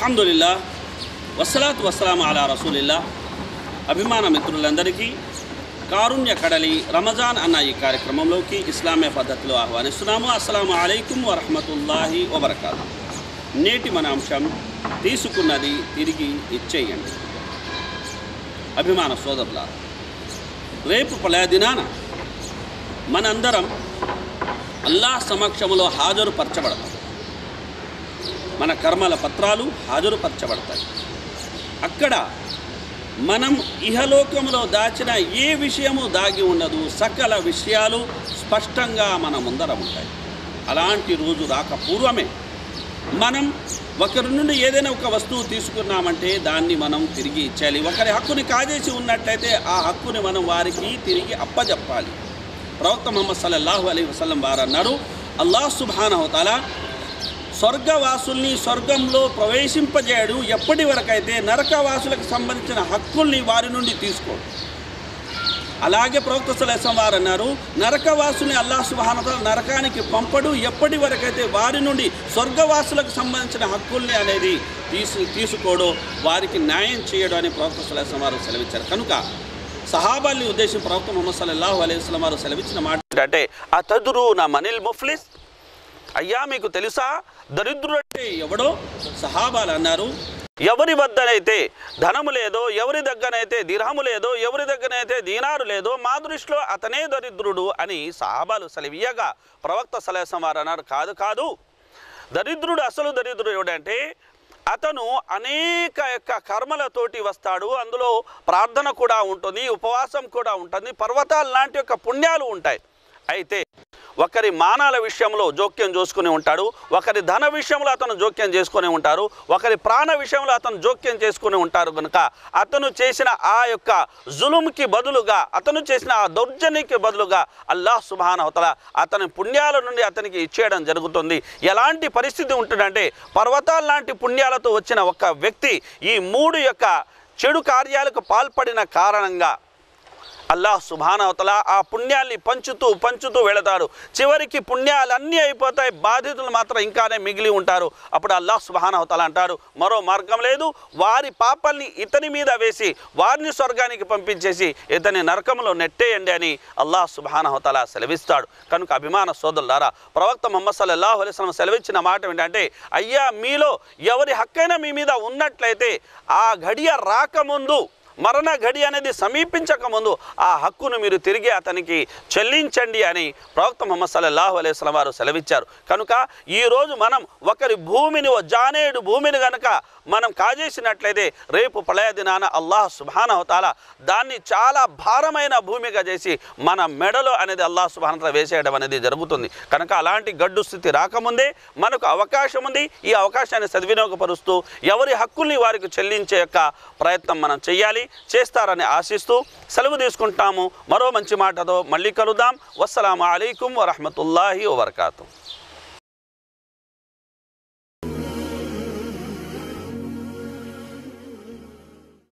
అల్హమ్దుల్లా వసలాత్ వసలాం అలా రసూలిల్లా అభిమాన మిత్రులందరికీ కారుణ్య కడలి రమజాన్ అన్న ఈ కార్యక్రమంలోకి ఇస్లామీయ పద్ధతిలో ఆహ్వానిస్తున్నాము అస్సలం అయికం వరహమతుల్లాహి వబర్కాతు నేటి మన అంశం తీసుకున్నది తిరిగి ఇచ్చేయండి అభిమాన సోదరుల రేపు పలయ దినాన మనందరం అల్లాహ్ సమక్షంలో హాజరుపరచబడతాం మన కర్మల పత్రాలు హాజరుపరచబడతాయి అక్కడ మనం ఇహలోకంలో దాచిన ఏ విషయము దాగి ఉండదు సకల విషయాలు స్పష్టంగా మన ముందర ఉంటాయి అలాంటి రోజు రాక పూర్వమే మనం ఒకరి నుండి ఏదైనా ఒక వస్తువు తీసుకున్నామంటే దాన్ని మనం తిరిగి ఇచ్చేయాలి ఒకరి హక్కుని కాజేసి ఉన్నట్లయితే ఆ హక్కుని మనం వారికి తిరిగి అప్పజెప్పాలి ప్రవక్త ముహమ్మద్ సల్లల్లాహు అలీ వసల్లం వారు అన్నారు అల్లాహ్ సుబానహతాల స్వర్గవాసుల్ని స్వర్గంలో ప్రవేశింపజేయడు ఎప్పటి వరకైతే నరకవాసులకు సంబంధించిన హక్కుల్ని వారి నుండి తీసుకోడు అలాగే ప్రవక్త సలేసం వారు అన్నారు నరకవాసుని అల్లాహ్ సుబానతల నరకానికి పంపడు ఎప్పటి వరకైతే వారి నుండి స్వర్గవాసులకు సంబంధించిన హక్కుల్ని అనేది తీసు తీసుకోడు వారికి న్యాయం చేయడు అని ప్రవక్త సలేసం వారు సెలవిచ్చారు కనుక సహాబాల్ని ఉద్దేశం ప్రవక్త ముహమ్మద్ సల్లల్లాహు అలైహి వసల్లం వారు సెలవిచ్చిన మాట అంటే ఆ తదురు నా మనిల్ ముఫ్లిస్ అయ్యా మీకు తెలుసా దరిద్రుడు అంటే ఎవడో సహాబాలు అన్నారు ఎవరి వద్దనైతే ధనము లేదో ఎవరి దగ్గరైతే దిరహము లేదో ఎవరి దగ్గరైతే దీనారు లేదో మా దృష్టిలో అతనే దరిద్రుడు అని సహాబాలు సెలవియగా ప్రవక్త సలేసం వారు అన్నారు కాదు కాదు దరిద్రుడు అసలు దరిద్రుడు ఎవడంటే అతను అనేక యొక్క కర్మలతోటి వస్తాడు అందులో ప్రార్థన కూడా ఉంటుంది ఉపవాసం కూడా ఉంటుంది పర్వతాలు లాంటి యొక్క పుణ్యాలు ఉంటాయి అయితే ఒకరి మానాల విషయంలో జోక్యం చేసుకుని ఉంటాడు ఒకరి ధన విషయంలో అతను జోక్యం చేసుకుని ఉంటారు ఒకరి ప్రాణ విషయంలో అతను జోక్యం చేసుకుని ఉంటారు కనుక అతను చేసిన ఆ యొక్క జులుంకి బదులుగా అతను చేసిన ఆ దౌర్జన్యకి బదులుగా అల్లాహ్ సుబానవతల అతని పుణ్యాల నుండి అతనికి ఇచ్చేయడం జరుగుతుంది ఎలాంటి పరిస్థితి ఉంటుందంటే పర్వతాల లాంటి పుణ్యాలతో వచ్చిన ఒక వ్యక్తి ఈ మూడు యొక్క చెడు కార్యాలకు పాల్పడిన కారణంగా అల్లాహ్ సుభానవతల ఆ పుణ్యాల్ని పంచుతూ పంచుతూ వెళతాడు చివరికి పుణ్యాలన్నీ అయిపోతాయి బాధితులు మాత్రం ఇంకానే మిగిలి ఉంటారు అప్పుడు అల్లాహ్ సుభానవతల అంటారు మరో మార్గం లేదు వారి పాపాల్ని ఇతని మీద వేసి వారిని స్వర్గానికి పంపించేసి ఇతని నరకంలో నెట్టేయండి అని అల్లాహ్ సుభానవతల సెలవిస్తాడు కనుక అభిమాన సోదరులారా ప్రవక్త మొహమ్మద్ సల్లల్లాహు అలైహి వసల్లం సెలవిచ్చిన మాట ఏంటంటే అయ్యా మీలో ఎవరి హక్కైనా మీ మీద ఉన్నట్లయితే ఆ గడియ రాకముందు మరణ గడి అనేది సమీపించక ముందు ఆ హక్కును మీరు తిరిగి అతనికి చెల్లించండి అని ప్రవక్త ముహమ్మద్ సల్లల్లాహు అలైహి వసల్లం వారు సెలవిచ్చారు కనుక ఈరోజు మనం ఒకరి భూమిని ఓ జానేడు భూమిని గనక మనం కాజేసినట్లయితే రేపు ప్రళయ దినాన అల్లాహ్ సుబానవతాల దాన్ని చాలా భారమైన భూమిగా చేసి మన మెడలో అనేది అల్లాహ్ సుబానతల వేసేయడం అనేది జరుగుతుంది కనుక అలాంటి గడ్డు స్థితి రాకముందే మనకు అవకాశం ఉంది ఈ అవకాశాన్ని సద్వినియోగపరుస్తూ ఎవరి హక్కుల్ని వారికి చెల్లించే యొక్క ప్రయత్నం మనం చేయాలి చేస్తారని ఆశిస్తూ సెలవు తీసుకుంటాము మరో మంచి మాటతో మళ్ళీ కలుద్దాం వస్సలాము అలైకుం వరహమతుల్లాహి వబర్కాతు